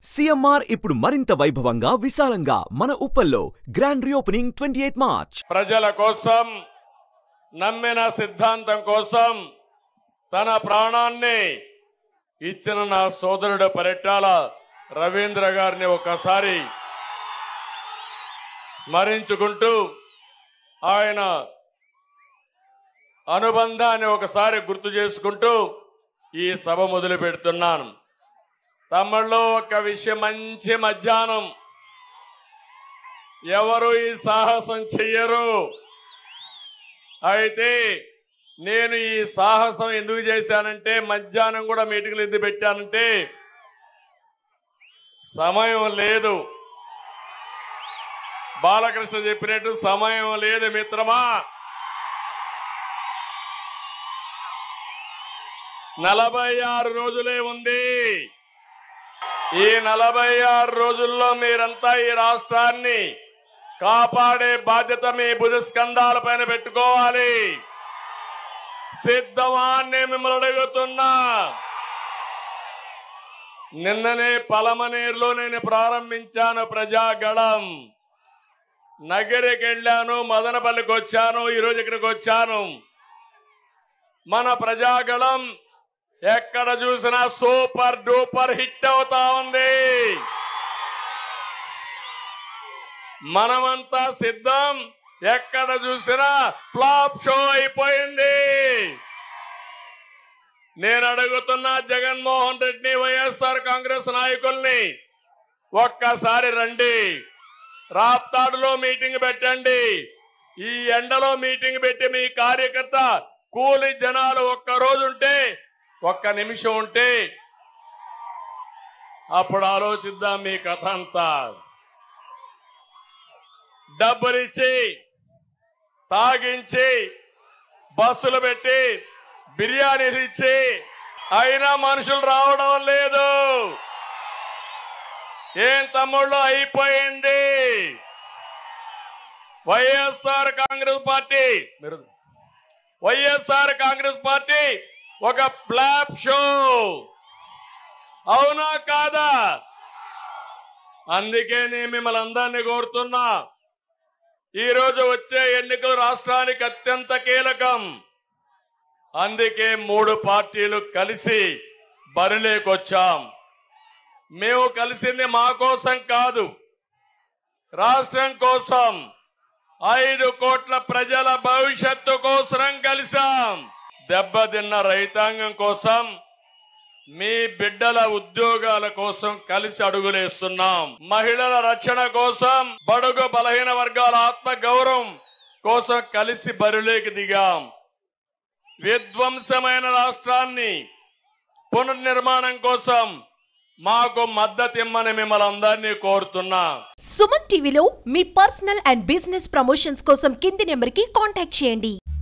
CMR ఇప్పుడు మరింత వైభవంగా విశాలంగా మన ఉప్పల్లో grand reopening twenty eighth March ప్రజల కోసం నమ్మిన సిద్ధాంతం కోసం తన ప్రాణాన్ని ఇచ్చిన నా సోదరుడు పరిటాల రవీంద్ర గారిని ఒకసారి స్మరించుకుంటూ ఆయన అనుబంధాన్ని ఒకసారి గుర్తు చేసుకుంటూ ఈ సభ మొదలు పెడుతున్నాను తమ్ముళ్ళు ఒక విషయం మంచి మధ్యాహ్నం ఎవరు ఈ సాహసం చెయ్యరు అయితే నేను ఈ సాహసం ఎందుకు చేశానంటే మధ్యాహ్నం కూడా మీటింగ్లు ఎందుకు పెట్టానంటే సమయం లేదు బాలకృష్ణ చెప్పినట్టు సమయం లేదు మిత్రమా నలభై ఆరు రోజులే ఉంది ఈ నలభై ఆరు రోజుల్లో మీరంతా ఈ రాష్ట్రాన్ని కాపాడే బాధ్యత మీ భుజ స్కంధాల పైన పెట్టుకోవాలి సిద్ధమా అని నేను మిమ్మల్ని అడుగుతున్నా నిన్ననే పలమనేరులో నేను ప్రారంభించాను ప్రజాగళం నగరికి వెళ్ళాను మదనపల్లికి వచ్చాను ఈరోజు ఇక్కడికి వచ్చాను మన ప్రజాగళం ఎక్కడ చూసినా సూపర్ డూపర్ హిట్ అవుతా ఉంది మనమంతా సిద్ధం ఎక్కడ చూసినా ఫ్లాప్ షో అయిపోయింది నేను అడుగుతున్నా జగన్మోహన్ రెడ్డిని వైఎస్ఆర్ కాంగ్రెస్ నాయకుల్ని ఒక్కసారి రండి రాప్తాడులో మీటింగ్ పెట్టండి ఈ ఎండలో మీటింగ్ పెట్టి మీ కార్యకర్త కూలి జనాలు ఒక్క రోజు ఉంటే ఒక్క నిమిషం ఉంటే అప్పుడు ఆలోచిద్దాం మీ కథ అంతా డబ్బులిచ్చి తాగించి బస్సులు పెట్టి బిర్యానీలు ఇచ్చి అయినా మనుషులు రావడం లేదు ఏం తమ్ముళ్ళు అయిపోయింది వైఎస్ఆర్ కాంగ్రెస్ పార్టీ మీరు వైఎస్ఆర్ కాంగ్రెస్ పార్టీ ఒక ఫ్లాప్ షో అవునా కాదా అందుకే నేను మిమ్మల్ని అందరినీ కోరుతున్నా ఈ రోజు వచ్చే ఎన్నికలు రాష్ట్రానికి అత్యంత కీలకం అందుకే మూడు పార్టీలు కలిసి బరిలేకొచ్చాం మేము కలిసింది మా కోసం కాదు రాష్ట్రం కోసం ఐదు కోట్ల ప్రజల భవిష్యత్తు కోసం కలిసాం దెబ్బతిన్న రైతాంగం కోసం మీ బిడ్డల ఉద్యోగాల కోసం కలిసి అడుగులేస్తున్నాం మహిళల రక్షణ కోసం బడుగు బలహీన వర్గాల ఆత్మ గౌరవం కోసం కలిసి బరిలోకి దిగాం విధ్వంసమైన రాష్ట్రాన్ని పునర్నిర్మాణం కోసం మాకు మద్దతు ఇమ్మని మిమ్మల్ని అందరినీ కోరుతున్నా సుమన్ టీవీలో మీ పర్సనల్ అండ్ బిజినెస్ ప్రమోషన్స్ కోసం కింది నెంబర్కి కాంటాక్ట్ చేయండి